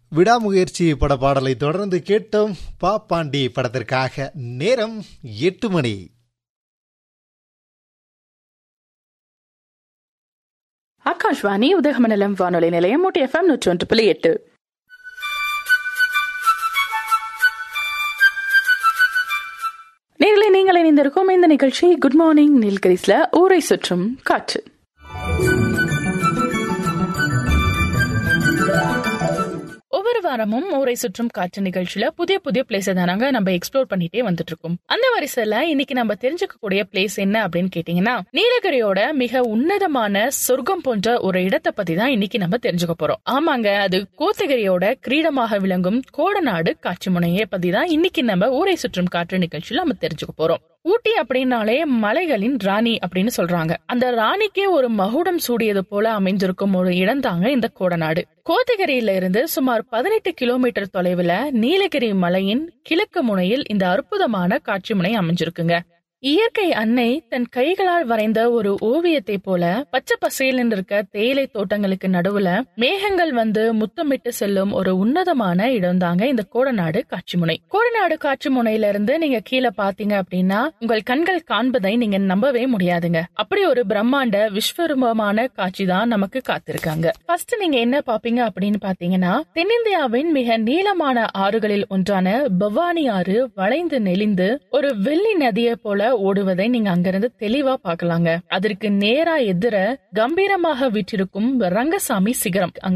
விடாமுயற்சி பட பாடலை தொடர்ந்து கேட்டோம் பாப்பாண்டி படத்திற்காக நேரம் எட்டு மணி ஆகாஷ்வாணி உதகமண்டலம் வானொலி நிலையம் ஊட்டி எஃப்எம் நூற்றி ஒன்று புள்ளி எட்டு நேர்களை நீங்கள் இணைந்திருக்கும் இந்த நிகழ்ச்சி குட் மார்னிங் நீல்கிரிஸ்ல ஊரை சுற்றும் காற்று ஒவ்வொரு வாரமும் ஊரை சுற்றும் காற்று நிகழ்ச்சியில புதிய புதிய பிளேஸ் தானாங்க நம்ம எக்ஸ்ப்ளோர் பண்ணிட்டே வந்துட்டு இருக்கோம் அந்த வரிசையில இன்னைக்கு நம்ம தெரிஞ்சுக்கக்கூடிய பிளேஸ் என்ன அப்படின்னு கேட்டீங்கன்னா நீலகிரியோட மிக உன்னதமான சொர்க்கம் போன்ற ஒரு இடத்தை பத்தி தான் இன்னைக்கு நம்ம தெரிஞ்சுக்க போறோம் ஆமாங்க அது கோத்தகிரியோட கிரீடமாக விளங்கும் கோடநாடு காட்சி முனையை பத்தி தான் இன்னைக்கு நம்ம ஊரை சுற்றும் காற்று நிகழ்ச்சியில நம்ம தெரிஞ்சுக்க போறோம் ஊட்டி அப்படின்னாலே மலைகளின் ராணி அப்படின்னு சொல்றாங்க அந்த ராணிக்கே ஒரு மகுடம் சூடியது போல அமைஞ்சிருக்கும் ஒரு இடம் தாங்க இந்த கோடநாடு கோத்தகிரியில இருந்து சுமார் பதினெட்டு கிலோமீட்டர் தொலைவுல நீலகிரி மலையின் கிழக்கு முனையில் இந்த அற்புதமான காட்சி முனை அமைஞ்சிருக்குங்க இயற்கை அன்னை தன் கைகளால் வரைந்த ஒரு ஓவியத்தை போல பச்சை பசேல் இருக்க தேயிலை தோட்டங்களுக்கு நடுவுல மேகங்கள் வந்து முத்தமிட்டு செல்லும் ஒரு உன்னதமான இடம் தாங்க இந்த கோடநாடு காட்சி முனை கோடநாடு காட்சி முனையில இருந்து நீங்க கீழே பாத்தீங்க அப்படின்னா உங்கள் கண்கள் காண்பதை நீங்க நம்பவே முடியாதுங்க அப்படி ஒரு பிரம்மாண்ட விஸ்வரூபமான காட்சி தான் நமக்கு காத்திருக்காங்க ஃபர்ஸ்ட் நீங்க என்ன பாப்பீங்க அப்படின்னு பாத்தீங்கன்னா தென்னிந்தியாவின் மிக நீளமான ஆறுகளில் ஒன்றான பவானி ஆறு வளைந்து நெளிந்து ஒரு வெள்ளி நதியை போல ஓடுவதை நீங்க அங்கிருந்து தெளிவா பார்க்கலாங்க அதற்கு நேரா எதிர கம்பீரமாக விற்றிருக்கும் ரங்கசாமி சிகரம் அங்க